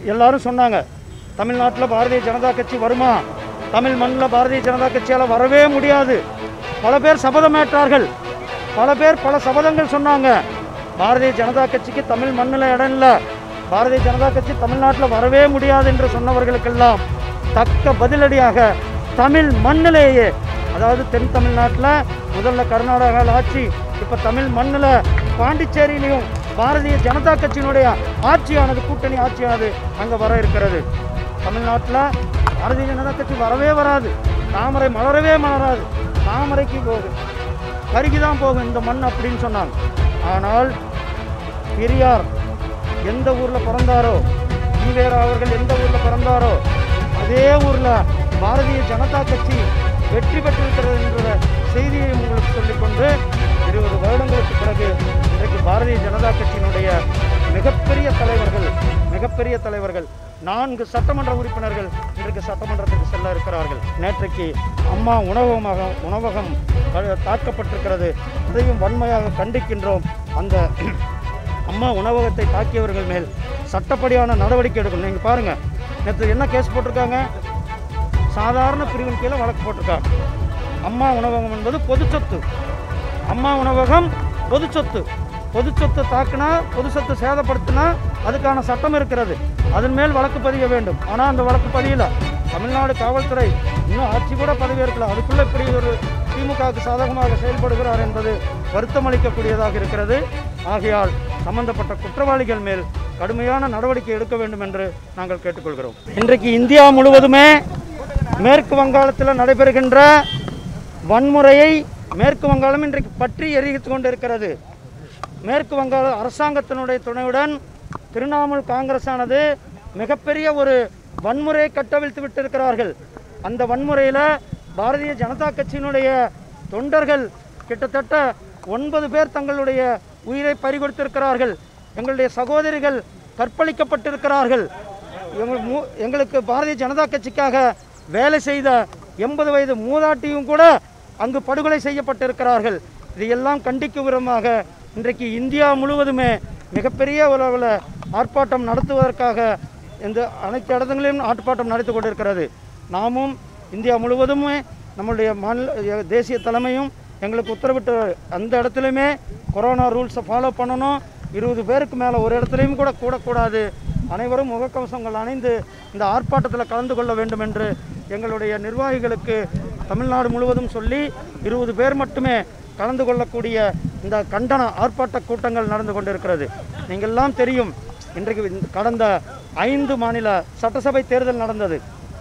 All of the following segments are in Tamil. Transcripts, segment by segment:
எல்லாரும் சொன்னாங்க தமிழ்நாட்டில் பாரதிய ஜனதா கட்சி வருமா தமிழ் மண்ணில் பாரதிய ஜனதா கட்சியால் வரவே முடியாது பல பேர் சபதமேற்றார்கள் பல பேர் பல சபதங்கள் சொன்னாங்க பாரதிய ஜனதா கட்சிக்கு தமிழ் மண்ணில் இடம் இல்லை பாரதிய ஜனதா கட்சி தமிழ்நாட்டில் வரவே முடியாது என்று சொன்னவர்களுக்கெல்லாம் தக்க பதிலடியாக தமிழ் மண்ணிலேயே அதாவது தென் தமிழ்நாட்டில் முதல்ல கர்நாடகாவில் ஆட்சி இப்போ தமிழ் மண்ணில் பாண்டிச்சேரியிலையும் பாரதிய ஜனதா கட்சியினுடைய ஆட்சியானது கூட்டணி ஆட்சியானது அங்கே வர இருக்கிறது தமிழ்நாட்டில் பாரதிய ஜனதா கட்சி வரவே வராது தாமரை மலரவே மலராது தாமரைக்கு போகும் கருகி தான் போகும் இந்த மண் அப்படின்னு சொன்னாங்க ஆனால் பெரியார் எந்த ஊரில் பிறந்தாரோ ஈவேரா அவர்கள் எந்த ஊரில் பிறந்தாரோ அதே ஊரில் பாரதிய ஜனதா கட்சி வெற்றி பெற்றிருக்கிறது என்ற செய்தியை உங்களுக்கு சொல்லிக்கொண்டு இருபது வருடங்களுக்கு பிறகு இன்றைக்கு பாரதிய ஜனதா கட்சியினுடைய மிகப்பெரிய தலைவர்கள் மிகப்பெரிய தலைவர்கள் நான்கு சட்டமன்ற உறுப்பினர்கள் இன்றைக்கு சட்டமன்றத்துக்கு செல்ல இருக்கிறார்கள் நேற்றைக்கு அம்மா உணவகமாக உணவகம் க- தாக்கப்பட்டிருக்கிறது அதையும் வன்மையாக கண்டிக்கின்றோம் அந்த அம்மா உணவகத்தை தாக்கியவர்கள் மேல் சட்டப்படியான நடவடிக்கை எடுக்கணும் நீங்கள் பாருங்கள் நேற்று என்ன கேஸ் போட்டிருக்காங்க சாதாரண பிரிவின் கீழே வழக்கு போட்டிருக்காங்க அம்மா உணவகம் என்பது பொது சொத்து அம்மா உணவகம் பொது சொத்து பொது சொத்து தாக்குனா பொது சொத்து சேதப்படுத்தினா அதுக்கான சட்டம் இருக்கிறது அதன் மேல் வழக்கு பதிய வேண்டும் ஆனால் அந்த வழக்கு பதியல தமிழ்நாடு காவல்துறை இன்னும் ஆட்சி கூட பதவியேற்கல அதுக்குள்ள இப்படி ஒரு திமுகவுக்கு சாதகமாக செயல்படுகிறார் என்பது வருத்தம் அளிக்கக்கூடியதாக இருக்கிறது ஆகையால் சம்பந்தப்பட்ட குற்றவாளிகள் மேல் கடுமையான நடவடிக்கை எடுக்க வேண்டும் என்று நாங்கள் கேட்டுக்கொள்கிறோம் இன்றைக்கு இந்தியா முழுவதுமே மேற்கு வங்காளத்தில் நடைபெறுகின்ற வன்முறையை மேற்கு வங்காளம் இன்றைக்கு பற்றி எரித்து கொண்டிருக்கிறது மேற்கு வங்காள அரசாங்கத்தினுடைய துணையுடன் திரிணாமுல் காங்கிரஸானது மிகப்பெரிய ஒரு வன்முறையை கட்டவிழ்த்து விட்டிருக்கிறார்கள் அந்த வன்முறையில் பாரதிய ஜனதா கட்சியினுடைய தொண்டர்கள் கிட்டத்தட்ட ஒன்பது பேர் தங்களுடைய உயிரை பறிகொடுத்திருக்கிறார்கள் எங்களுடைய சகோதரிகள் கற்பழிக்கப்பட்டிருக்கிறார்கள் எங்கள் மூ எங்களுக்கு பாரதிய ஜனதா கட்சிக்காக வேலை செய்த எண்பது வயது மூதாட்டியும் கூட அங்கு படுகொலை செய்யப்பட்டிருக்கிறார்கள் இதையெல்லாம் கண்டிக்கும் விதமாக இன்றைக்கு இந்தியா முழுவதுமே மிகப்பெரிய அளவில் ஆர்ப்பாட்டம் நடத்துவதற்காக இந்த அனைத்து இடங்களிலும் ஆர்ப்பாட்டம் நடத்தி கொண்டிருக்கிறது நாமும் இந்தியா முழுவதுமே நம்மளுடைய மாநில தேசிய தலைமையும் எங்களுக்கு உத்தரவிட்டு அந்த இடத்துலையுமே கொரோனா ரூல்ஸை ஃபாலோ பண்ணணும் இருபது பேருக்கு மேலே ஒரு இடத்துலையும் கூட கூடக்கூடாது அனைவரும் முகக்கவசங்கள் அணிந்து இந்த ஆர்ப்பாட்டத்தில் கலந்து கொள்ள வேண்டும் என்று எங்களுடைய நிர்வாகிகளுக்கு தமிழ்நாடு முழுவதும் சொல்லி இருபது பேர் மட்டுமே கலந்து கொள்ளக்கூடிய இந்த கண்டன ஆர்ப்பாட்ட கூட்டங்கள் நடந்து கொண்டிருக்கிறது நீங்கள்லாம் தெரியும் இன்றைக்கு இந்த கடந்த ஐந்து மாநில சட்டசபை தேர்தல் நடந்தது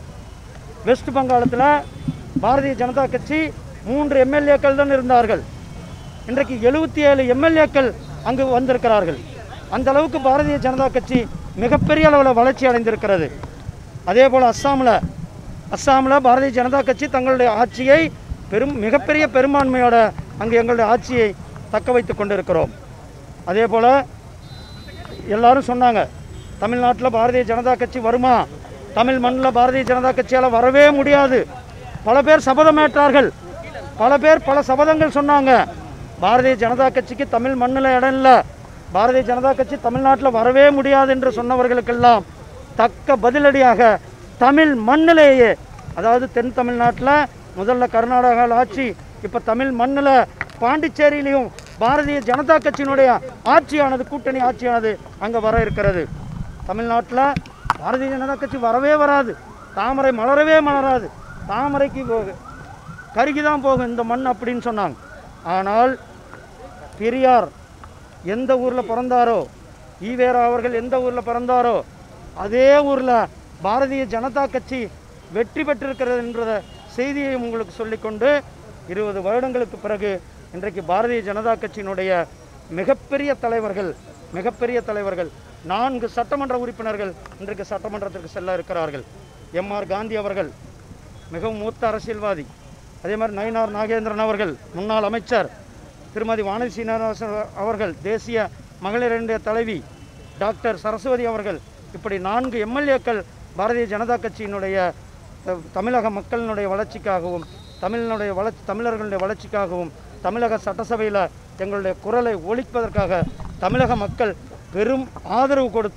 வெஸ்ட் வங்காளத்தில் பாரதிய ஜனதா கட்சி மூன்று எம்எல்ஏக்கள் தான் இருந்தார்கள் இன்றைக்கு எழுபத்தி ஏழு எம்எல்ஏக்கள் அங்கு வந்திருக்கிறார்கள் அந்த அளவுக்கு பாரதிய ஜனதா கட்சி மிகப்பெரிய அளவில் வளர்ச்சி அடைந்திருக்கிறது அதே போல் அஸ்ஸாமில் அஸ்ஸாமில் பாரதிய ஜனதா கட்சி தங்களுடைய ஆட்சியை பெரும் மிகப்பெரிய பெரும்பான்மையோட அங்கு எங்களுடைய ஆட்சியை தக்க வைத்து கொண்டிருக்கிறோம் அதே போல் எல்லாரும் சொன்னாங்க தமிழ்நாட்டில் பாரதிய ஜனதா கட்சி வருமா தமிழ் மண்ணில் பாரதிய ஜனதா கட்சியால் வரவே முடியாது பல பேர் சபதமேற்றார்கள் பல பேர் பல சபதங்கள் சொன்னாங்க பாரதிய ஜனதா கட்சிக்கு தமிழ் மண்ணில் இடம் இல்லை பாரதிய ஜனதா கட்சி தமிழ்நாட்டில் வரவே முடியாது என்று சொன்னவர்களுக்கெல்லாம் தக்க பதிலடியாக தமிழ் மண்ணிலேயே அதாவது தென் தமிழ்நாட்டில் முதல்ல கர்நாடகாவில் ஆட்சி இப்போ தமிழ் மண்ணில் பாண்டிச்சேரியிலையும் பாரதிய ஜனதா கட்சியினுடைய ஆட்சியானது கூட்டணி ஆட்சியானது அங்கே வர இருக்கிறது தமிழ்நாட்டில் பாரதிய ஜனதா கட்சி வரவே வராது தாமரை மலரவே மலராது தாமரைக்கு போகு கருகி தான் போகும் இந்த மண் அப்படின்னு சொன்னாங்க ஆனால் பெரியார் எந்த ஊரில் பிறந்தாரோ ஈவேரா அவர்கள் எந்த ஊரில் பிறந்தாரோ அதே ஊரில் பாரதிய ஜனதா கட்சி வெற்றி பெற்றிருக்கிறது என்ற செய்தியை உங்களுக்கு சொல்லிக்கொண்டு இருபது வருடங்களுக்கு பிறகு இன்றைக்கு பாரதிய ஜனதா கட்சியினுடைய மிகப்பெரிய தலைவர்கள் மிகப்பெரிய தலைவர்கள் நான்கு சட்டமன்ற உறுப்பினர்கள் இன்றைக்கு சட்டமன்றத்திற்கு செல்ல இருக்கிறார்கள் எம்ஆர் காந்தி அவர்கள் மிகவும் மூத்த அரசியல்வாதி அதே மாதிரி நயினார் நாகேந்திரன் அவர்கள் முன்னாள் அமைச்சர் திருமதி வானதி சீனிவாசன் அவர்கள் தேசிய மகளிருடைய தலைவி டாக்டர் சரஸ்வதி அவர்கள் இப்படி நான்கு எம்எல்ஏக்கள் பாரதிய ஜனதா கட்சியினுடைய த- தமிழக மக்களினுடைய வளர்ச்சிக்காகவும் தமிழினுடைய வளர்ச்சி தமிழர்களுடைய வளர்ச்சிக்காகவும் தமிழக சட்டசபையில் எங்களுடைய குரலை ஒழிப்பதற்காக தமிழக மக்கள் பெரும் ஆதரவு கொடுத்து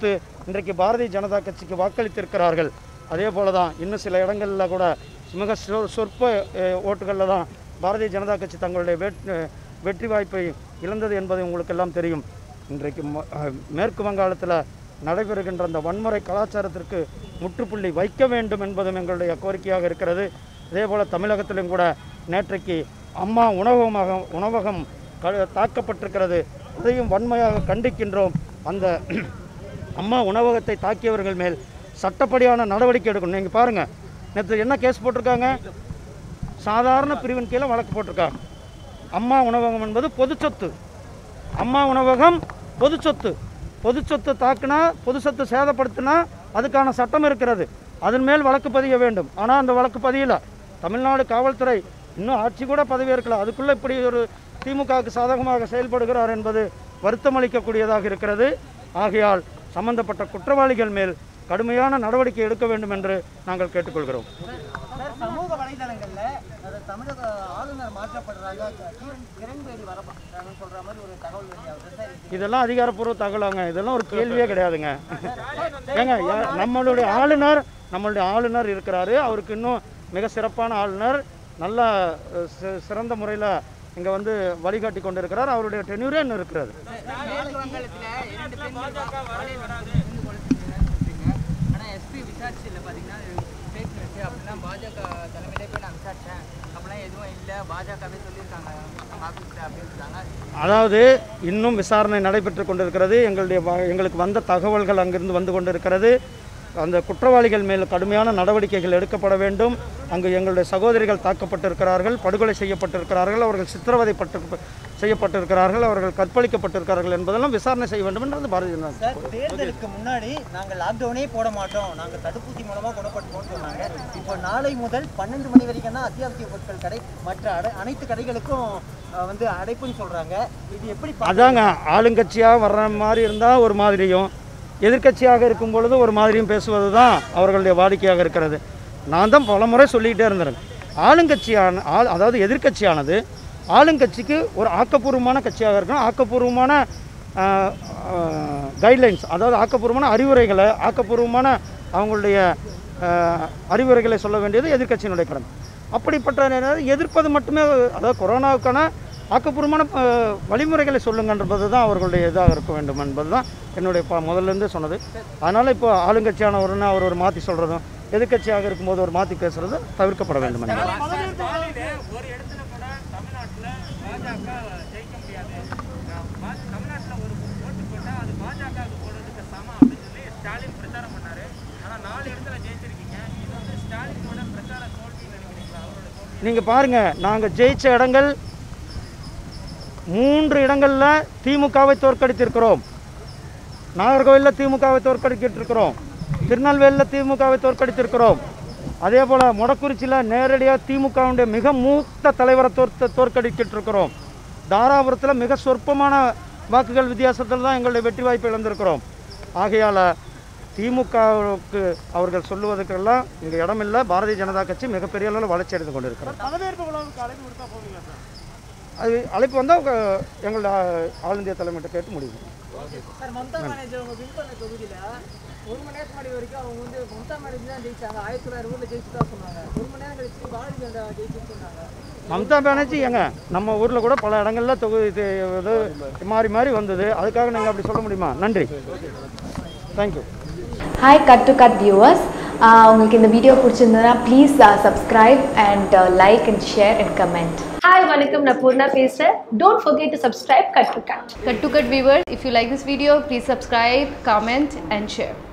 இன்றைக்கு பாரதிய ஜனதா கட்சிக்கு வாக்களித்திருக்கிறார்கள் அதே போல தான் இன்னும் சில இடங்களில் கூட மிக சொ- சொற்ப அஹ், ஓட்டுகளில் தான் பாரதிய ஜனதா கட்சி தங்களுடைய வெட்- அஹ், வெற்றி வாய்ப்பை இழந்தது என்பது உங்களுக்கு எல்லாம் தெரியும் இன்றைக்கு ம- அஹ், மேற்கு வங்காளத்தில் நடைபெறுகின்ற அந்த வன்முறை கலாச்சாரத்திற்கு முற்றுப்புள்ளி வைக்க வேண்டும் என்பதும் எங்களுடைய கோரிக்கையாக இருக்கிறது அதே போல் தமிழகத்திலும் கூட நேற்றைக்கு அம்மா உணவகமாக உணவகம் க- தாக்கப்பட்டிருக்கிறது அதையும் வன்மையாக கண்டிக்கின்றோம் அந்த அம்மா உணவகத்தை தாக்கியவர்கள் மேல் சட்டப்படியான நடவடிக்கை எடுக்கணும் நீங்கள் பாருங்கள் நேற்று என்ன கேஸ் போட்டிருக்காங்க சாதாரண பிரிவின் கீழே வழக்கு போட்டிருக்காங்க அம்மா உணவகம் என்பது பொது சொத்து அம்மா உணவகம் பொது சொத்து பொது சொத்து தாக்குனா பொது சொத்து சேதப்படுத்தினா அதுக்கான சட்டம் இருக்கிறது அதன் மேல் வழக்கு பதிய வேண்டும் ஆனால் அந்த வழக்கு பதியல தமிழ்நாடு காவல்துறை இன்னும் ஆட்சி கூட பதவியேற்கல அதுக்குள்ளே இப்படி ஒரு திமுகவுக்கு சாதகமாக செயல்படுகிறார் என்பது வருத்தமளிக்கக்கூடியதாக இருக்கிறது ஆகையால் சம்பந்தப்பட்ட குற்றவாளிகள் மேல் கடுமையான நடவடிக்கை எடுக்க வேண்டும் என்று நாங்கள் கேட்டுக்கொள்கிறோம் சார் சமூக வலைதளங்கள்ல அது தமிழக ஆளுநர் மாற்றப்படுறாங்க கிரண் கிரண்பேடி வரப்பாங்க சொல்ற மாதிரி ஒரு தகவல் வெளியாகுது சார் இது இதெல்லாம் அதிகாரப்பூர்வ தகவலாங்க இதெல்லாம் ஒரு கேள்வியே கிடையாதுங்க ஏங்க யா- நம்மளுடைய ஆளுநர் நம்மளுடைய ஆளுநர் இருக்கிறாரு அவருக்கு இன்னும் மிக சிறப்பான ஆளுநர் நல்ல அஹ், சி- சிறந்த முறையில் இங்கே வந்து வழிகாட்டி கொண்டு இருக்கிறார் அவருடைய டென்யூரே இன்னும் இருக்கிறது மேற்கு வங்காளத்துல இரண்டு பெண்கள் வலையில் வந்து இருந்து கொலைச்சிருக்காங்கன்னு சொல்றீங்க ஆனா எஸ்பி விசாரிச்சுல பாத்தீங்கன்னா ஃபேக் நியூஸ் அப்படின்னா பாஜக தலைமையிலே போய் நான் விசாரிச்சேன் அப்படிலாம் எதுவும் இல்லை பாஜகவே சொல்லியிருக்காங்க நம்ம ஆஃபீஸில் அப்படின்னு இருக்காங்க அதாவது இன்னும் விசாரணை நடைபெற்று கொண்டிருக்கிறது எங்களுடைய வ- எங்களுக்கு வந்த தகவல்கள் அங்கிருந்து வந்து கொண்டிருக்கிறது அந்த குற்றவாளிகள் மேல் கடுமையான நடவடிக்கைகள் எடுக்கப்பட வேண்டும் அங்கு எங்களுடைய சகோதரிகள் தாக்கப்பட்டிருக்கிறார்கள் படுகொலை செய்யப்பட்டிருக்கிறார்கள் அவர்கள் சித்திரவதைப்பட்டு செய்யப்பட்டிருக்கிறார்கள் அவர்கள் கற்பழிக்கப்பட்டிருக்கிறார்கள் என்பதெல்லாம் விசாரணை செய்ய வேண்டும் என்றது பாரதிய ஜனதா சார் தேர்தலுக்கு முன்னாடி நாங்கள் லாக்டவுனே போட மாட்டோம் நாங்கள் தடுப்பூசி மூலமா குணப்படுத்துவோம்னு சொன்னாங்க இப்போ நாளை முதல் பன்னெண்டு மணி வரைக்கும் தான் அத்தியாவசிய பொருட்கள் கடை மற்ற அடை அனைத்து கடைகளுக்கும் அஹ், வந்து அடைப்புன்னு சொல்றாங்க இது எப்படி பா- அதாங்க ஆளுங்கட்சியாக வர்ற மாதிரி இருந்தால் ஒரு மாதிரியும் எதிர்க்கட்சியாக இருக்கும் பொழுது ஒரு மாதிரியும் பேசுவது தான் அவர்களுடைய வாடிக்கையாக இருக்கிறது நான் தான் பல முறை சொல்லிக்கிட்டே இருந்தேன் ஆளுங்கட்சியான ஆள் அதாவது எதிர்க்கட்சியானது ஆளுங்கட்சிக்கு ஒரு ஆக்கப்பூர்வமான கட்சியாக இருக்கணும் ஆக்கப்பூர்வமான கைட்லைன்ஸ் அதாவது ஆக்கப்பூர்வமான அறிவுரைகளை ஆக்கப்பூர்வமான அவங்களுடைய ஆஹ், அறிவுரைகளை சொல்ல வேண்டியது எதிர்க்கட்சியினுடைய கடமை அப்படிப்பட்ட நேரம் எதிர்ப்பது மட்டுமே அதாவது கொரோனாவுக்கான ஆக்கப்பூர்வமான அஹ், வழிமுறைகளை சொல்லுங்கன்றது தான் அவர்களுடைய இதாக இருக்க வேண்டும் என்பது தான் என்னுடைய ப முதல்லேருந்தே சொன்னது அதனால் இப்போ ஆளுங்கட்சியான ஒருன்னு அவர் ஒரு மாற்றி சொல்கிறதும் எதிர்க்கட்சியாக இருக்கும்போது ஒரு மாற்றி பேசுறது தவிர்க்கப்பட வேண்டும் என்பது ஒரு இடத்துல கூட தமிழ்நாட்டில் பாஜக ஜெயிக்க முடியாது தமிழ்நாட்டில் ஒரு ஓட்டு போட்டால் அது பாஜகவுக்கு போடுறதுக்கு சமம் அப்படின்னு சொல்லி ஸ்டாலின் பிரச்சாரம் பண்ணாரு ஆனால் நாலு இடத்துல ஜெயிச்சிருக்கீங்க இது வந்து ஸ்டாலினோட பிரச்சார தோல்வின்னு நினைக்கிறீங்களா அவரோட தோல்வி நீங்கள் பாருங்கள் நாங்கள் ஜெயிச்ச இடங்கள் மூன்று இடங்களில் திமுகவை தோற்கடித்திருக்கிறோம் நாகர்கோவிலில் திமுகவை தோற்கடிக்கிட்டிருக்கிறோம் திருநெல்வேலியில் திமுகவை தோற்கடித்திருக்கிறோம் அதே போல் மொடக்குறிச்சியில் நேரடியாக திமுகவுடைய மிக மூத்த தலைவரை தோற்க தோற்கடிக்கிட்டிருக்கிறோம் தாராபுரத்தில் மிக சொற்பமான வாக்குகள் வித்தியாசத்தில் தான் எங்களுடைய வெற்றி வாய்ப்பை இழந்திருக்கிறோம் ஆகையால் திமுகவுக்கு அவர்கள் சொல்லுவதற்கெல்லாம் இங்கே இடமில்லை பாரதிய ஜனதா கட்சி மிகப்பெரிய அளவில் வளர்ச்சி அடைந்து கொண்டிருக்கிறது பதவியேற்பு விழாவுக்கு அழைப்பு கொடுத்தா போவீங்க சார் அது அழைப்பு வந்தால் எங்கள் ஆல் இந்தியா தலைமையிட்ட கேட்டு முடிவு சார் மம்தா பானர்ஜி அவங்க வின் பண்ண தொகுதியில ஒரு மணி நேரத்துக்கு முன்னாடி வரைக்கும் அவங்க வந்து மம்தா பானர்ஜி தான் ஜெயிச்சாங்க ஆயிரத்தி தொள்ளாயிரம் ஊரில் ஜெயிச்சு தான் சொன்னாங்க ஒரு மணி நேரம் கழிச்சு பாரதிய ஜனதா ஜெயிச்சுன்னு சொன்னாங்க மம்தா பானர்ஜி எங்க நம்ம ஊரில் கூட பல இடங்கள்ல தொகுதி இது இது மாறி மாறி வந்தது அதுக்காக நீங்கள் அப்படி சொல்ல முடியுமா நன்றி thank you hi cut to cut viewers உங்களுக்கு இந்த வீடியோ பிடிச்சிருந்ததுன்னா please subscribe and like and share and comment hi வணக்கம் நான் பூர்ணா பேசுகிறேன் don't forget to subscribe cut to cut cut to cut viewers if you like this video please subscribe comment and share